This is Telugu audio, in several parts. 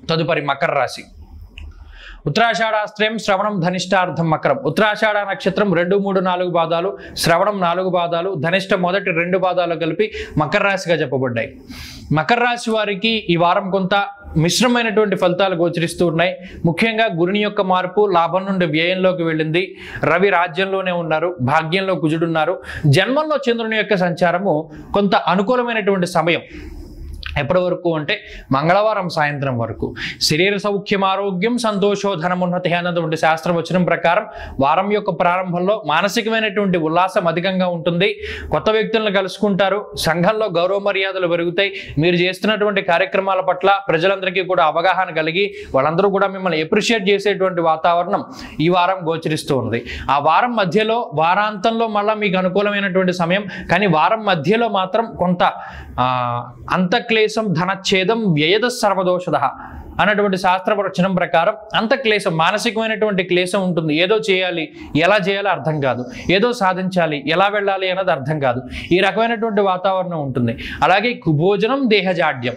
తదుపరి మకర రాశి ఉత్తరాషాఢాశ్రయం శ్రవణం ధనిష్టార్థం మకరం ఉత్తరాషాఢ నక్షత్రం రెండు మూడు నాలుగు పాదాలు శ్రవణం నాలుగు పాదాలు ధనిష్ట మొదటి రెండు పాదాలు కలిపి మకర రాశిగా చెప్పబడ్డాయి మకర రాశి వారికి ఈ వారం కొంత మిశ్రమైనటువంటి ఫలితాలు గోచరిస్తూ ఉన్నాయి ముఖ్యంగా గురుని యొక్క మార్పు లాభం నుండి వ్యయంలోకి వెళ్ళింది రవి రాజ్యంలోనే ఉన్నారు భాగ్యంలో కుజుడున్నారు జన్మంలో చంద్రుని యొక్క సంచారము కొంత అనుకూలమైనటువంటి సమయం ఎప్పటి వరకు అంటే మంగళవారం సాయంత్రం వరకు శరీర సౌఖ్యం ఆరోగ్యం సంతోషోధనమున్నతి అన్నటువంటి శాస్త్రవచనం ప్రకారం వారం యొక్క ప్రారంభంలో మానసికమైనటువంటి ఉల్లాసం అధికంగా ఉంటుంది కొత్త వ్యక్తులను కలుసుకుంటారు సంఘంలో గౌరవ మర్యాదలు పెరుగుతాయి మీరు చేస్తున్నటువంటి కార్యక్రమాల పట్ల ప్రజలందరికీ కూడా అవగాహన కలిగి వాళ్ళందరూ కూడా మిమ్మల్ని ఎప్రిషియేట్ చేసేటువంటి వాతావరణం ఈ వారం గోచరిస్తూ ఉంది ఆ వారం మధ్యలో వారాంతంలో మళ్ళీ మీకు అనుకూలమైనటువంటి సమయం కానీ వారం మధ్యలో మాత్రం కొంత ఆ, అంతక్లేశం ధనచ్ఛేదం వ్యయద సర్వదోషద అన్నటువంటి శాస్త్ర వచనం ప్రకారం అంత క్లేశం మానసికమైనటువంటి క్లేశం ఉంటుంది ఏదో చేయాలి ఎలా చేయాలో అర్థం కాదు ఏదో సాధించాలి ఎలా వెళ్ళాలి అన్నది అర్థం కాదు ఈ రకమైనటువంటి వాతావరణం ఉంటుంది అలాగే కుభోజనం దేహజాడ్యం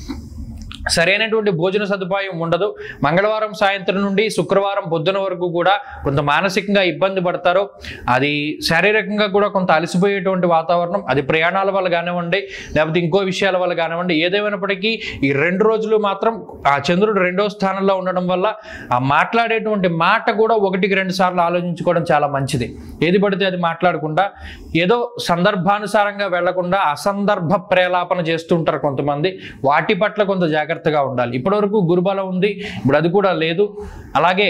సరైనటువంటి భోజన సదుపాయం ఉండదు మంగళవారం సాయంత్రం నుండి శుక్రవారం పొద్దున వరకు కూడా కొంత మానసికంగా ఇబ్బంది పడతారు అది శారీరకంగా కూడా కొంత అలసిపోయేటువంటి వాతావరణం అది ప్రయాణాల వల్ల కానివ్వండి లేకపోతే ఇంకో విషయాల వల్ల కానివ్వండి ఏదేమైనప్పటికీ ఈ రెండు రోజులు మాత్రం ఆ చంద్రుడు రెండో స్థానంలో ఉండడం వల్ల ఆ మాట్లాడేటువంటి మాట కూడా ఒకటికి రెండు సార్లు ఆలోచించుకోవడం చాలా మంచిది ఏది పడితే అది మాట్లాడకుండా ఏదో సందర్భానుసారంగా వెళ్లకుండా అసందర్భ ప్రేలాపన చేస్తుంటారు కొంతమంది వాటి పట్ల కొంత జాగ్రత్తగా ఉండాలి ఇప్పటివరకు గురుబలం ఉంది ఇప్పుడు అది కూడా లేదు అలాగే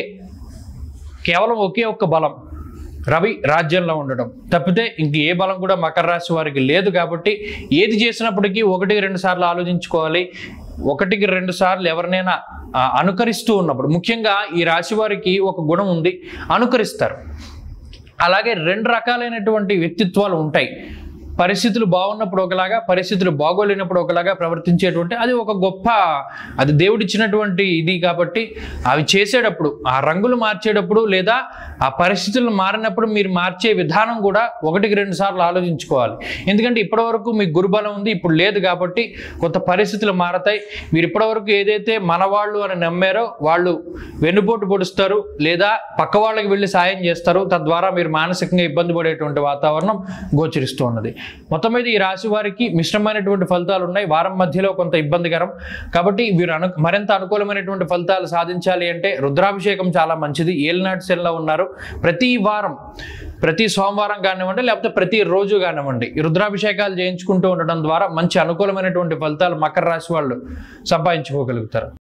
కేవలం ఒకే ఒక్క బలం రవి రాజ్యంలో ఉండడం తప్పితే ఇంక ఏ బలం కూడా మకర రాశి వారికి లేదు కాబట్టి ఏది చేసినప్పటికీ ఒకటికి రెండు సార్లు ఆలోచించుకోవాలి ఒకటికి రెండు సార్లు ఎవరినైనా ఆ, అనుకరిస్తూ ఉన్నప్పుడు ముఖ్యంగా ఈ రాశి వారికి ఒక గుణం ఉంది అనుకరిస్తారు అలాగే రెండు రకాలైనటువంటి వ్యక్తిత్వాలు ఉంటాయి పరిస్థితులు బాగున్నప్పుడు ఒకలాగా పరిస్థితులు బాగోలేనప్పుడు ఒకలాగా ప్రవర్తించేటువంటి అది ఒక గొప్ప అది దేవుడిచ్చినటువంటి ఇది కాబట్టి అవి చేసేటప్పుడు ఆ రంగులు మార్చేటప్పుడు లేదా ఆ పరిస్థితులు మారినప్పుడు మీరు మార్చే విధానం కూడా ఒకటికి రెండు సార్లు ఆలోచించుకోవాలి ఎందుకంటే ఇప్పటివరకు మీకు గురుబలం ఉంది ఇప్పుడు లేదు కాబట్టి కొంత పరిస్థితులు మారతాయి మీరు ఇప్పటివరకు ఏదైతే మనవాళ్ళు అని నమ్మారో వాళ్ళు వెన్నుపోటు పొడుస్తారు లేదా పక్క వాళ్ళకి వెళ్ళి సాయం చేస్తారు తద్వారా మీరు మానసికంగా ఇబ్బంది పడేటువంటి వాతావరణం గోచరిస్తూ ఉన్నది మొత్తం మీద ఈ రాశి వారికి మిశ్రమైనటువంటి ఫలితాలు ఉన్నాయి వారం మధ్యలో కొంత ఇబ్బందికరం కాబట్టి వీరు అను మరింత అనుకూలమైనటువంటి ఫలితాలు సాధించాలి అంటే రుద్రాభిషేకం చాలా మంచిది ఏలినాటి సెల్లో ఉన్నారు ప్రతి వారం ప్రతి సోమవారం కానివ్వండి లేకపోతే ప్రతి రోజు కానివ్వండి ఈ రుద్రాభిషేకాలు చేయించుకుంటూ ఉండడం ద్వారా మంచి అనుకూలమైనటువంటి ఫలితాలు మకర రాశి వాళ్ళు సంపాదించుకోగలుగుతారు